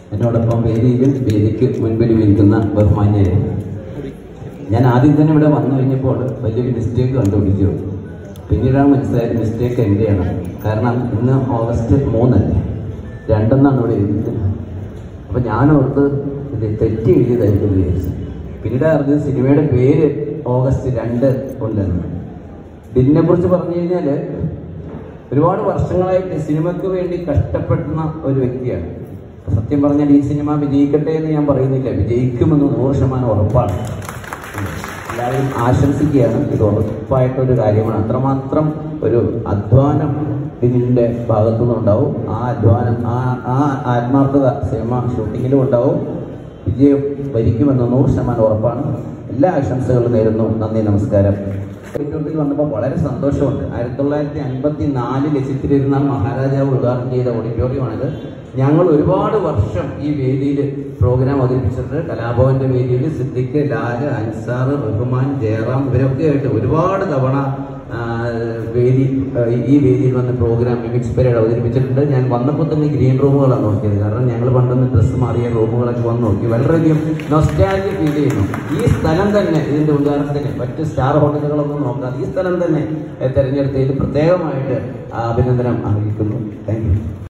എന്നോടൊപ്പം വേദിയിലും വേദിക്ക് മുൻപിലും ഇരിക്കുന്ന ബഹുമാന്യരെ ഞാൻ ആദ്യം തന്നെ ഇവിടെ വന്നു കഴിഞ്ഞപ്പോൾ വലിയൊരു മിസ്റ്റേക്ക് കണ്ടുപിടിച്ചു പിന്നീടാണ് മനസ്സിലായത് മിസ്റ്റേക്ക് എൻ്റെയാണ് കാരണം ഇന്ന് ഓഗസ്റ്റ് മൂന്നല്ലേ രണ്ടെന്നാണ് ഇവിടെ എഴുതിയത് അപ്പം ഞാൻ ഓർത്ത് ഇത് തെറ്റി എഴുതിയതായിരിക്കും എന്ന് വിചാരിച്ചു പിന്നീട് അറിഞ്ഞത് സിനിമയുടെ പേര് ഓഗസ്റ്റ് രണ്ട് ഉണ്ടെന്ന് ഇതിനെ കുറിച്ച് പറഞ്ഞു കഴിഞ്ഞാൽ ഒരുപാട് വർഷങ്ങളായിട്ട് സിനിമയ്ക്ക് വേണ്ടി കഷ്ടപ്പെടുന്ന ഒരു വ്യക്തിയാണ് സത്യം പറഞ്ഞാൽ ഈ സിനിമ വിജയിക്കട്ടെ എന്ന് ഞാൻ പറയുന്നില്ല വിജയിക്കുമെന്ന് നൂറ് ശതമാനം ഉറപ്പാണ് എല്ലാവരും ആശംസിക്കുകയാണ് ഇത് ഉറപ്പായിട്ടൊരു കാര്യമാണ് അത്രമാത്രം ഒരു അധ്വാനം ഇതിൻ്റെ ഭാഗത്തു നിന്നുണ്ടാവും ആ അധ്വാനം ആ ആ ആത്മാർത്ഥത സിനിമ ഷൂട്ടിങ്ങിലും ഉണ്ടാവും വിജയം വരിക്കുമെന്ന് നൂറ് ശതമാനം ഉറപ്പാണ് എല്ലാ ആശംസകളും നേരുന്നു നന്ദി നമസ്കാരം ഓഡിറ്റോറിയത്തിൽ വന്നപ്പോൾ വളരെ സന്തോഷമുണ്ട് ആയിരത്തി തൊള്ളായിരത്തി അൻപത്തി നാലില് ചിത്തിരിരുന്ന മഹാരാജാവ് ഉദ്ഘാടനം ചെയ്ത ഓഡിറ്റോറിയമാണിത് ഞങ്ങൾ ഒരുപാട് വർഷം ഈ വേദിയിൽ പ്രോഗ്രാം അവതരിപ്പിച്ചിട്ടുണ്ട് കലാഭവന്റെ വേദിയിൽ സിദ്ദിഖ് ലാല് അൻസാർ റഹ്മാൻ ജയറാം ഇവരൊക്കെ ആയിട്ട് ഒരുപാട് തവണ ആ, വേദി ആ, ഈ വേദിയിൽ വന്ന് പ്രോഗ്രാം മിമിക്സ് പരേഡ് അവതരിപ്പിച്ചിട്ടുണ്ട് ഞാൻ വന്നപ്പോൾ തന്നെ ഗ്രീൻ റൂമുകളാണ് നോക്കിയത് കാരണം ഞങ്ങൾ പണ്ടൊന്ന് ഡ്രസ്സ് മാറിയ റൂമുകളൊക്കെ വന്ന് നോക്കി വളരെയധികം നൊസ്റ്റാലജി ഫീൽ ചെയ്യുന്നു ഈ സ്ഥലം തന്നെ ഇതിന്റെ ഉദാഹരണത്തിന് മറ്റ് സ്റ്റാർ ഹോട്ടലുകളൊന്നും നോക്കാതെ ഈ സ്ഥലം തന്നെ ഏ, തെരഞ്ഞെടുത്തതിൽ പ്രത്യേകമായിട്ട് അഭിനന്ദനം അറിയിക്കുന്നു താങ്ക് യു